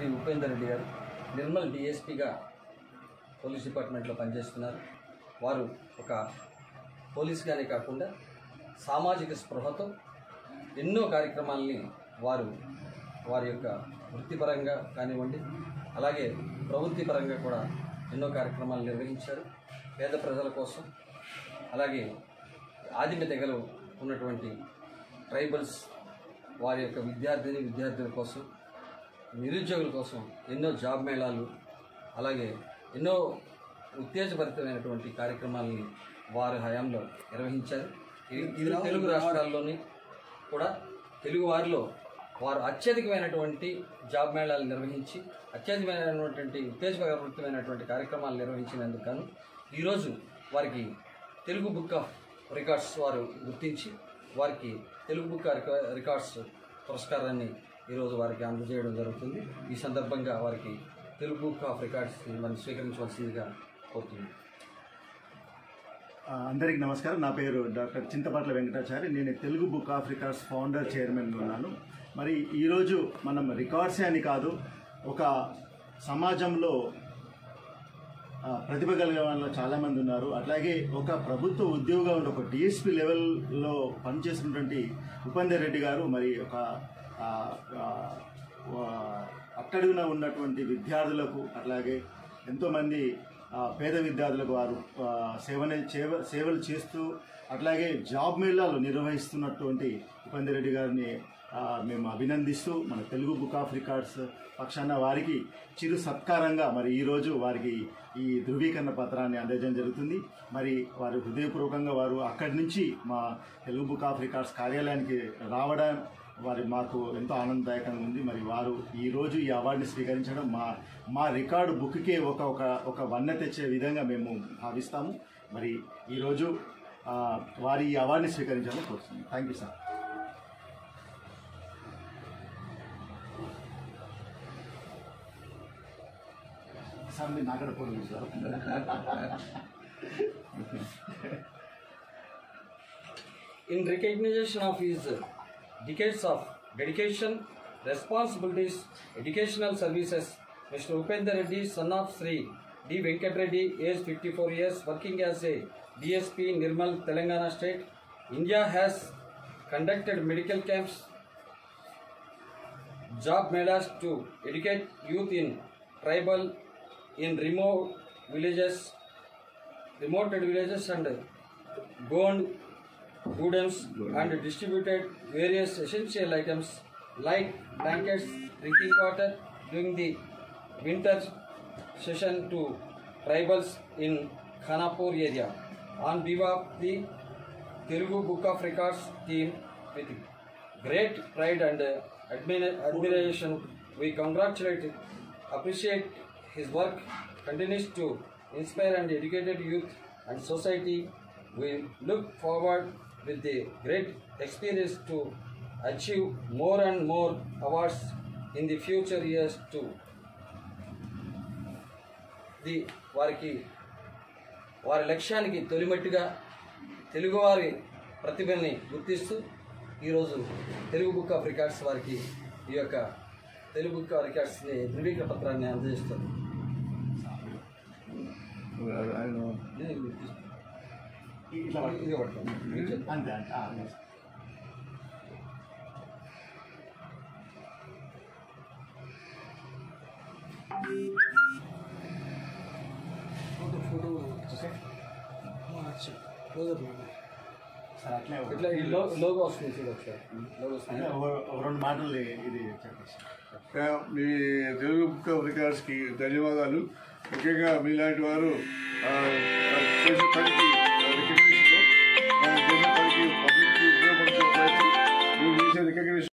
శ్రీ ఉపేందర్ రెడ్డి గారు నిర్మల్ డిఎస్పిగా పోలీస్ డిపార్ట్మెంట్లో పనిచేస్తున్నారు వారు ఒక పోలీస్గానే కాకుండా సామాజిక స్పృహతో ఎన్నో కార్యక్రమాలని వారు వారి యొక్క వృత్తిపరంగా కానివ్వండి అలాగే ప్రవృత్తి పరంగా కూడా ఎన్నో కార్యక్రమాలు నిర్వహించారు పేద ప్రజల కోసం అలాగే ఆదిమ తెగలు ఉన్నటువంటి ట్రైబల్స్ వారి యొక్క విద్యార్థిని విద్యార్థుల కోసం నిరుద్యోగుల కోసం ఎన్నో జాబ్ మేళాలు అలాగే ఎన్నో ఉత్తేజభరితమైనటువంటి కార్యక్రమాలని వారి హయాంలో నిర్వహించారు ఇరు ఇరు తెలుగు రాష్ట్రాల్లోని కూడా తెలుగు వారిలో వారు అత్యధికమైనటువంటి జాబ్ మేళాలు నిర్వహించి అత్యధికమైనటువంటి ఉత్తేజభరితమైనటువంటి కార్యక్రమాలు నిర్వహించినందుకు గాను ఈరోజు వారికి తెలుగు బుక్ ఆఫ్ రికార్డ్స్ వారు గుర్తించి వారికి తెలుగు బుక్ ఆఫ్ రికా- రికార్డ్స్ పురస్కారాన్ని ఈరోజు వారికి అందజేయడం జరుగుతుంది ఈ సందర్భంగా వారికి తెలుగు బుక్ ఆఫ్ రికార్డ్స్ మనం స్వీకరించవలసిందిగా కోరుతున్నాను ఆ, అందరికీ నమస్కారం నా పేరు డాక్టర్ చింతపట్ల వెంకటాచారి నేను Telugu book of records founder chairman ఉన్నాను మరి ఈరోజు మనం రికార్డ్సే అని కాదు ఒక సమాజంలో ఆ, ప్రతిభ కలిగిన వాళ్ళు చాలామంది ఉన్నారు అట్లాగే ఒక ప్రభుత్వ ఉద్యోగంలో ఒక డిఎస్పి లెవెల్లో పనిచేసినటువంటి ఉపేందర్ రెడ్డి గారు మరి ఒక ఆ, ఆ, ఆ, అట్టడుగున ఉన్నటువంటి విద్యార్థులకు అట్లాగే ఎంతోమంది ఆ, పేద విద్యార్థులకు వారు ఆ, సేవన సేవ సేవలు చేస్తూ అట్లాగే జాబ్ మేళాలు నిర్వహిస్తున్నటువంటి ఉపేందర్ రెడ్డి గారిని ఆ, మేము అభినందిస్తూ మన తెలుగు బుక్ ఆఫ్ రికార్డ్స్ పక్షాన వారికి చిరు సత్కారంగా మరి ఈరోజు వారికి ఈ ధృవీకరణ పత్రాన్ని అందజేయడం జరుగుతుంది మరి వారు హృదయపూర్వకంగా వారు అక్కడి నుంచి మా తెలుగు బుక్ ఆఫ్ రికార్డ్స్ కార్యాలయానికి రావడం వారి మాకు ఎంతో ఆనందదాయకంగా ఉంది మరి వారు ఈరోజు ఈ అవార్డుని స్వీకరించడం మా మా రికార్డు బుక్కే ఒక ఒక ఒక వన్నె తెచ్చే విధంగా మేము భావిస్తాము మరి ఈరోజు ఆ, వారి ఈ అవార్డుని స్వీకరించాలని కోరుతున్నాను థ్యాంక్ యూ సార్ సార్ మీరు నాగడ పోలేదు sir In recognition of his decades of dedication, responsibilities, educational services, Mr. Upendra Reddy, son of Sri D. Venkat Reddy, aged 54 years, working as a DSP Nirmal, Telangana State, India has conducted medical camps, job melas to educate youth in tribal, in remote villages, remote villages and gone goods and distributed various essential items like blankets, drinking water during the winter session to tribals in Khanapur area. On behalf of the Telugu Book of Records team, with great pride and uh, admira- admiration, we congratulate, appreciate his work, continues to inspire and educated youth and society. We look forward with the great experience to achieve more and more awards in the future years too. ఇది వారికి వారి లక్ష్యానికి తొలిమట్టుగా తెలుగువారి ప్రతిభని గుర్తిస్తూ ఈరోజు Telugu book of records వారికి ఈ యొక్క తెలుగు బుక్ ఆఫ్ రికార్డ్స్ని ధృవీకరణ పత్రాన్ని అందజేస్తారు ఇది తీసుకో. ఇట్లా ఇది పట్టుకోండి. మీరు చెప్పండి. అంతే అంతే ఆ, yes. సార్ అట్లే ఒక- ఇట్లా ఈ లో- లోగో వస్తుంది చూడు ఒకసారి లోగో వస్తుంది అట్లే ఒక- ఒక రెండు మాటలు ఇది చెప్పేసి మీ తెలుగు బుక్ ఆఫ్ రికార్డ్స్కి ధన్యవాదాలు ముఖ్యంగా మీలాంటి వారు ఆ, చేసే పని